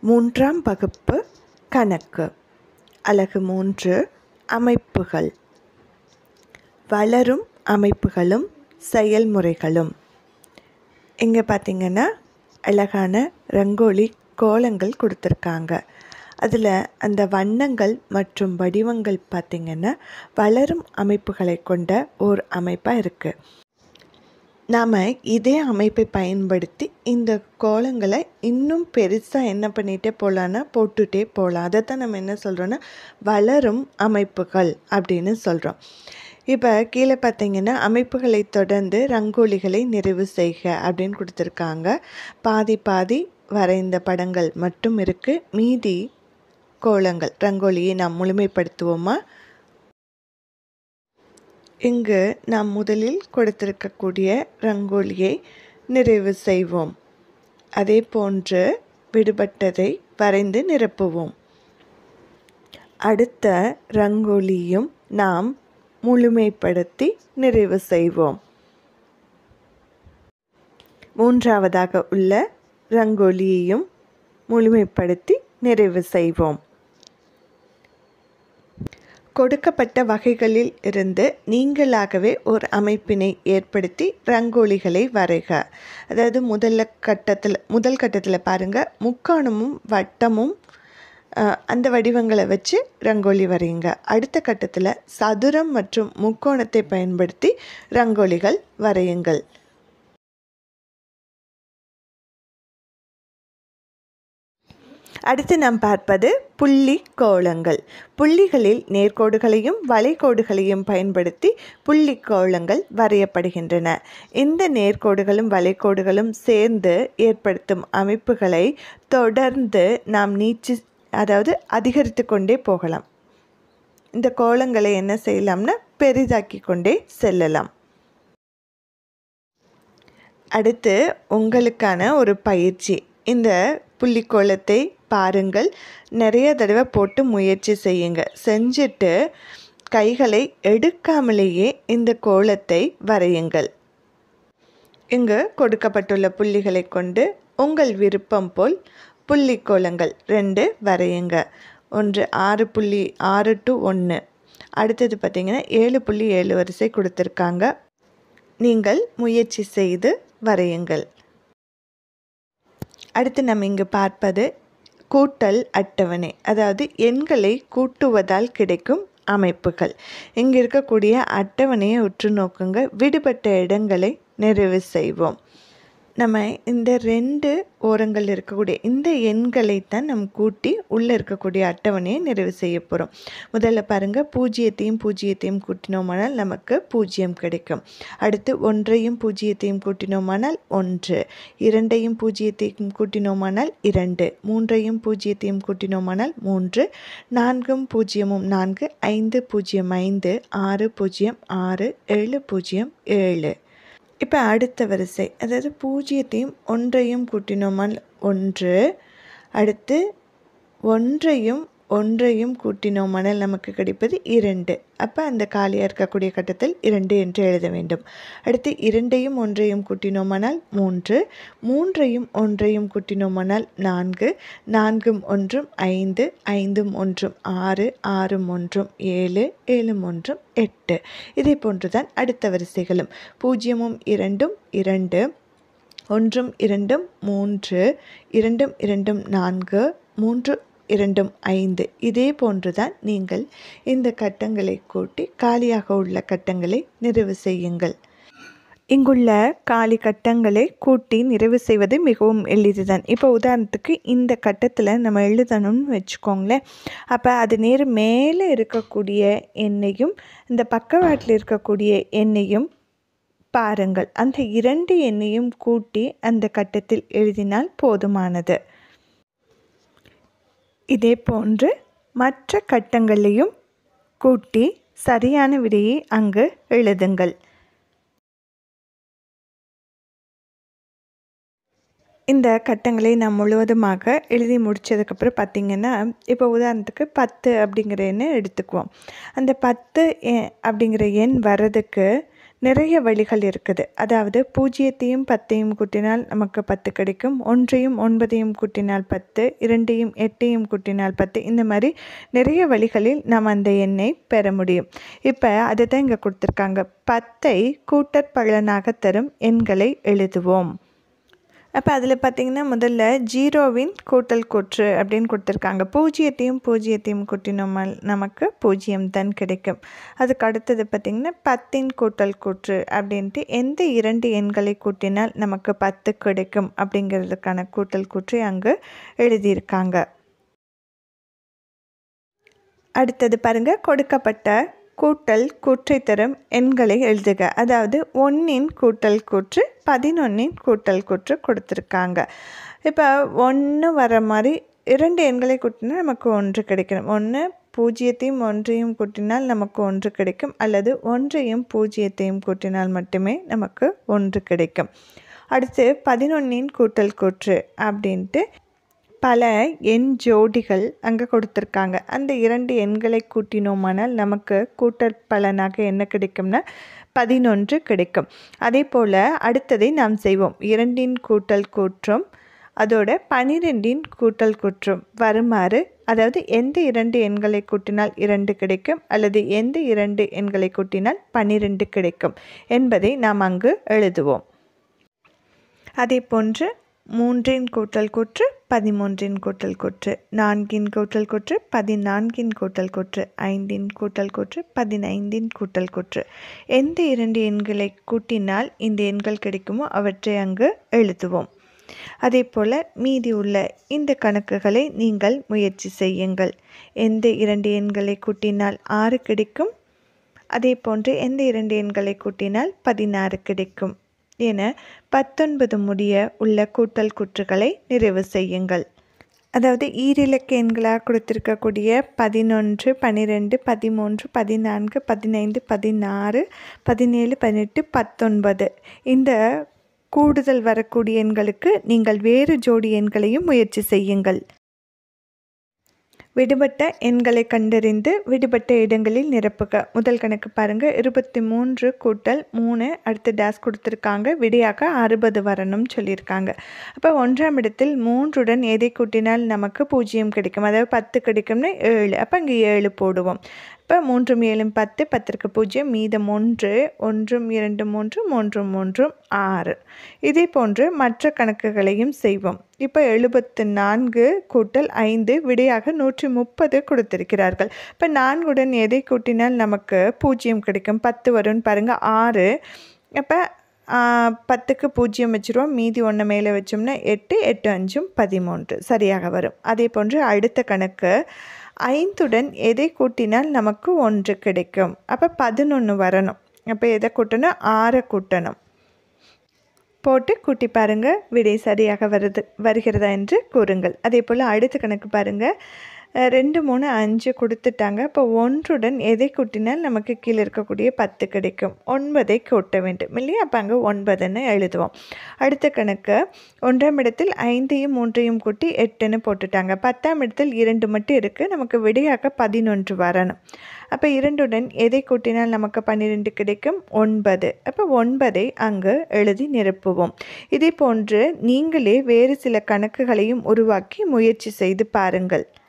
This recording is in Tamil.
மூன்றாம் வகுப்பு கணக்கு அலகு மூன்று அமைப்புகள் வளரும் அமைப்புகளும் செயல்முறைகளும் இங்கே பார்த்தீங்கன்னா அழகான ரங்கோலி கோலங்கள் கொடுத்துருக்காங்க அதில் அந்த வண்ணங்கள் மற்றும் வடிவங்கள் பார்த்திங்கன்னா வளரும் அமைப்புகளை கொண்ட ஓர் அமைப்பாக இருக்குது நாம் இதே அமைப்பை பயன்படுத்தி இந்த கோலங்களை இன்னும் பெருசாக என்ன பண்ணிகிட்டே போகலான்னா போட்டுகிட்டே போகலாம் அதை தான் நம்ம என்ன சொல்கிறோன்னா வளரும் அமைப்புகள் அப்படின்னு சொல்கிறோம் இப்போ கீழே பார்த்தீங்கன்னா அமைப்புகளை தொடர்ந்து ரங்கோலிகளை நிறைவு செய்க அப்படின்னு கொடுத்துருக்காங்க பாதி பாதி வரைந்த படங்கள் மட்டும் இருக்குது மீதி கோலங்கள் ரங்கோலியை நாம் முழுமைப்படுத்துவோமா இங்கு நாம் முதலில் கொடுத்திருக்கக்கூடிய ரங்கோலியை நிறைவு செய்வோம் அதே போன்று விடுபட்டதை வரைந்து நிரப்புவோம் அடுத்த ரங்கோலியும் நாம் முழுமைப்படுத்தி நிறைவு செய்வோம் மூன்றாவதாக உள்ள ரங்கோலியையும் முழுமைப்படுத்தி நிறைவு செய்வோம் கொடுக்கப்பட்ட வகைகளில் இருந்து நீங்களாகவே ஒரு அமைப்பினை ஏற்படுத்தி ரங்கோலிகளை வரைக அதாவது முதல்ல கட்டத்தில் முதல் கட்டத்தில் பாருங்கள் முக்கோணமும் வட்டமும் அந்த வடிவங்களை வச்சு ரங்கோலி வரையுங்க அடுத்த கட்டத்தில் சதுரம் மற்றும் முக்கோணத்தை பயன்படுத்தி ரங்கோலிகள் வரையுங்கள் அடுத்து நாம் பார்ப்பது புள்ளி கோலங்கள் புள்ளிகளில் நேர்கோடுகளையும் வளைகோடுகளையும் பயன்படுத்தி புள்ளி கோலங்கள் வரையப்படுகின்றன இந்த நேர்கோடுகளும் வளைகோடுகளும் சேர்ந்து ஏற்படுத்தும் அமைப்புகளை தொடர்ந்து நாம் நீச்சு அதாவது அதிகரித்து கொண்டே போகலாம் இந்த கோலங்களை என்ன செய்யலாம்னா பெரிதாக்கி கொண்டே செல்லலாம் அடுத்து உங்களுக்கான ஒரு பயிற்சி இந்த புள்ளிக்கோலத்தை பாருங்கள் நிறைய தடவை போட்டு முயற்சி செய்யுங்க செஞ்சுட்டு கைகளை எடுக்காமலேயே இந்த கோலத்தை வரையுங்கள் இங்கு கொடுக்கப்பட்டுள்ள புள்ளிகளை கொண்டு உங்கள் விருப்பம் போல் புள்ளி கோலங்கள் ரெண்டு வரையுங்க ஒன்று ஆறு புள்ளி ஆறு டு ஒன்று அடுத்தது பார்த்திங்கன்னா ஏழு புள்ளி ஏழு வரிசை கொடுத்துருக்காங்க நீங்கள் முயற்சி செய்து வரையுங்கள் அடுத்து நம்ம இங்கு பார்ப்பது கூட்டல் அட்டவணை அதாவது எண்களை கூட்டுவதால் கிடைக்கும் அமைப்புகள் இங்கே இருக்கக்கூடிய அட்டவணையை உற்று நோக்குங்க விடுபட்ட இடங்களை நிறைவு செய்வோம் நம்ம இந்த ரெண்டு ஓரங்கள் இருக்கக்கூடிய இந்த எண்களை தான் நம்ம கூட்டி உள்ளே இருக்கக்கூடிய அட்டவணையை நிறைவு செய்ய போகிறோம் முதல்ல பாருங்கள் பூஜ்ஜியத்தையும் பூஜ்ஜியத்தையும் கூட்டினோமானால் நமக்கு பூஜ்ஜியம் கிடைக்கும் அடுத்து ஒன்றையும் பூஜ்ஜியத்தையும் கூட்டினோமானால் ஒன்று இரண்டையும் பூஜ்ஜியத்தையும் கூட்டினோமானால் இரண்டு மூன்றையும் பூஜ்ஜியத்தையும் கூட்டினோமானால் மூன்று நான்கும் பூஜ்ஜியமும் நான்கு ஐந்து பூஜ்ஜியம் ஐந்து ஆறு பூஜ்ஜியம் ஆறு ஏழு பூஜ்ஜியம் ஏழு இப்போ அடுத்த வரிசை அதாவது பூஜ்ஜியத்தையும் ஒன்றையும் கூட்டினோமால் ஒன்று அடுத்து ஒன்றையும் ஒன்றையும் கூட்டினோமானால் நமக்கு கிடைப்பது இரண்டு அப்போ அந்த காலியாக இருக்கக்கூடிய கட்டத்தில் இரண்டு என்று எழுத வேண்டும் அடுத்து இரண்டையும் ஒன்றையும் கூட்டினோமானால் மூன்று மூன்றையும் ஒன்றையும் கூட்டினோமானால் நான்கு நான்கும் ஒன்றும் ஐந்து ஐந்தும் ஒன்றும் ஆறு ஆறும் ஒன்றும் ஏழு ஏழும் ஒன்றும் எட்டு இதே போன்றுதான் அடுத்த வரிசைகளும் பூஜ்ஜியமும் இரண்டும் இரண்டு ஒன்றும் இரண்டும் மூன்று இரண்டும் இரண்டும் நான்கு மூன்று இரண்டும் ஐந்து இதே போன்றுதான் நீங்கள் இந்த கட்டங்களை கூட்டி காலியாக உள்ள கட்டங்களை நிறைவு செய்யுங்கள் இங்குள்ள காலி கட்டங்களை கூட்டி நிறைவு செய்வது மிகவும் எளிதுதான் இப்போ உதாரணத்துக்கு இந்த கட்டத்தில் நம்ம எழுதணும்னு வச்சுக்கோங்களேன் அப்போ அது நேர் மேலே இருக்கக்கூடிய எண்ணையும் இந்த பக்கவாட்டில் இருக்கக்கூடிய எண்ணையும் பாருங்கள் அந்த இரண்டு எண்ணையும் கூட்டி அந்த கட்டத்தில் எழுதினால் போதுமானது இதே போன்று மற்ற கட்டங்களையும் கூட்டி சரியான விடையை அங்கு எழுதுங்கள் இந்த கட்டங்களை நான் முழுவதுமாக எழுதி முடித்ததுக்கப்புறம் பார்த்திங்கன்னா இப்போ உதாரணத்துக்கு பத்து அப்படிங்கிற எண்ணை எடுத்துக்குவோம் அந்த பத்து அப்படிங்கிற எண் வர்றதுக்கு நிறைய வழிகள் இருக்குது அதாவது பூஜ்ஜியத்தையும் பத்தையும் கூட்டினால் நமக்கு பத்து கிடைக்கும் ஒன்றையும் ஒன்பதையும் கூட்டினால் பத்து இரண்டையும் எட்டையும் கூட்டினால் பத்து இந்த மாதிரி நிறைய வழிகளில் நாம் அந்த எண்ணை பெற முடியும் இப்போ அதை தான் இங்கே கொடுத்துருக்காங்க பத்தை கூட்டற்பலனாக தரும் எண்களை எழுதுவோம் அப்போ அதில் பார்த்திங்கன்னா முதல்ல ஜீரோவின் கூட்டல் கூற்று அப்படின்னு கொடுத்துருக்காங்க பூஜ்ஜியத்தையும் பூஜ்ஜியத்தையும் கூட்டினோமல் நமக்கு பூஜ்ஜியம் தான் கிடைக்கும் அதுக்கு அடுத்தது பார்த்திங்கன்னா பத்தின் கூட்டல் கூற்று அப்படின்ட்டு எந்த இரண்டு எண்களை கூட்டினால் நமக்கு பத்து கிடைக்கும் அப்படிங்கிறதுக்கான கூட்டல் கூற்றை அங்கு எழுதியிருக்காங்க அடுத்தது பாருங்கள் கொடுக்கப்பட்ட கூட்டல் கூற்றை தரும் எண்களை எழுதுக அதாவது ஒன்றின் கூட்டல் கூற்று பதினொன்றின் கூட்டல் கூற்று கொடுத்துருக்காங்க இப்போ ஒன்று வர மாதிரி இரண்டு எண்களை கூட்டினா நமக்கு ஒன்று கிடைக்கணும் ஒன்று பூஜ்ஜியத்தையும் ஒன்றையும் கூட்டினால் நமக்கு ஒன்று கிடைக்கும் அல்லது ஒன்றையும் பூஜ்ஜியத்தையும் கூட்டினால் மட்டுமே நமக்கு ஒன்று கிடைக்கும் அடுத்து பதினொன்றின் கூட்டல் கூற்று அப்படின்ட்டு பல எண் ஜோடிகள் அங்கே கொடுத்துருக்காங்க அந்த இரண்டு எண்களை கூட்டினோமானால் நமக்கு கூட்டல் பலனாக என்ன கிடைக்கும்னா பதினொன்று கிடைக்கும் அதே போல் அடுத்ததை நாம் செய்வோம் இரண்டின் கூட்டல் கூற்றும் அதோட பனிரெண்டின் கூட்டல் கூற்றும் வருமாறு அதாவது எந்த இரண்டு எண்களை கூட்டினால் இரண்டு கிடைக்கும் அல்லது எந்த இரண்டு எண்களை கூட்டினால் பன்னிரெண்டு கிடைக்கும் என்பதை நாம் அங்கு எழுதுவோம் அதே போன்று மூன்றின் கூட்டல் கூற்று பதிமூன்றின் கூட்டல் கூற்று நான்கின் கூட்டல் கூற்று பதினான்கின் கூட்டல் கூற்று ஐந்தின் கூட்டல் கூற்று பதினைந்தின் கூட்டல் கூற்று எந்த இரண்டு எண்களை கூட்டினால் இந்த எண்கள் கிடைக்குமோ அவற்றை அங்கு எழுதுவோம் அதே போல் மீதி உள்ள இந்த கணக்குகளை நீங்கள் முயற்சி செய்யுங்கள் எந்த இரண்டு எண்களை கூட்டினால் ஆறு கிடைக்கும் அதே போன்று எந்த இரண்டு எண்களை கூட்டினால் பதினாறு கிடைக்கும் என பத்தொன்பது முடிய உள்ள கூட்டல் கூற்றுகளை நிறைவு செய்யுங்கள் அதாவது ஈரிலக்க எண்களாக கொடுத்துருக்கக்கூடிய பதினொன்று பன்னிரெண்டு பதிமூன்று பதினான்கு பதினைந்து பதினாறு பதினேழு பதினெட்டு பத்தொன்பது இந்த கூடுதல் வரக்கூடிய எண்களுக்கு நீங்கள் வேறு ஜோடி எண்களையும் முயற்சி செய்யுங்கள் விடுபட்ட எண்களை கண்டறிந்து விடுபட்ட இடங்களில் நிரப்புக முதல் கணக்கு பாருங்கள் இருபத்தி மூன்று கூட்டல் மூணு அடுத்து டேஸ் கொடுத்துருக்காங்க விடையாக அறுபது வரணும்னு சொல்லியிருக்காங்க அப்போ ஒன்றாம் இடத்தில் மூன்றுடன் எதை கூட்டினால் நமக்கு பூஜ்ஜியம் கிடைக்கும் அதாவது பத்து கிடைக்கும்னா ஏழு அப்போ இங்கே ஏழு போடுவோம் இப்போ மூன்றும் ஏழும் பத்து பத்திற்கு பூஜ்ஜியம் மீதம் ஒன்று ஒன்றும் இரண்டு மூன்று மூன்றும் மூன்றும் ஆறு இதே போன்று மற்ற கணக்குகளையும் செய்வோம் இப்போ எழுபத்து நான்கு கூட்டல் ஐந்து விடையாக நூற்றி முப்பது கொடுத்திருக்கிறார்கள் இப்போ நான்குடன் எதை கூட்டினால் நமக்கு பூஜ்ஜியம் கிடைக்கும் பத்து வரும்னு பாருங்கள் ஆறு அப்போ பத்துக்கு பூஜ்ஜியம் வச்சுருவோம் மீதி ஒன்று மேலே வச்சோம்னா எட்டு எட்டு அஞ்சும் பதிமூன்று சரியாக வரும் அதே போன்று அடுத்த கணக்கு ஐந்துடன் எதை கூட்டினால் நமக்கு ஒன்று கிடைக்கும் அப்போ பதினொன்று வரணும் அப்போ எதை கூட்டணும் ஆறை கூட்டணும் போட்டு கூட்டி பாருங்கள் விடை சரியாக வருது வருகிறதா என்று கூறுங்கள் அதே போல் அடுத்த கணக்கு பாருங்கள் ரெண்டு மூணு அஞ்சு கொடுத்துட்டாங்க இப்போ ஒன்றுடன் எதை கூட்டினால் நமக்கு கீழே இருக்கக்கூடிய பத்து கிடைக்கும் ஒன்பதை கூட்ட வேண்டும் இல்லையா அப்போ அங்கே ஒன்பதுன்னு எழுதுவோம் அடுத்த கணக்கு ஒன்றாம் இடத்தில் ஐந்தையும் மூன்றையும் கூட்டி எட்டுன்னு போட்டுட்டாங்க பத்தாம் இடத்தில் இரண்டு மட்டும் இருக்குது நமக்கு விடையாக பதினொன்று வரணும் அப்போ இரண்டுடன் எதை கூட்டினால் நமக்கு பன்னிரெண்டு கிடைக்கும் ஒன்பது அப்போ ஒன்பதை அங்கு எழுதி நிரப்புவோம் இதே போன்று நீங்களே வேறு சில கணக்குகளையும் உருவாக்கி முயற்சி செய்து பாருங்கள்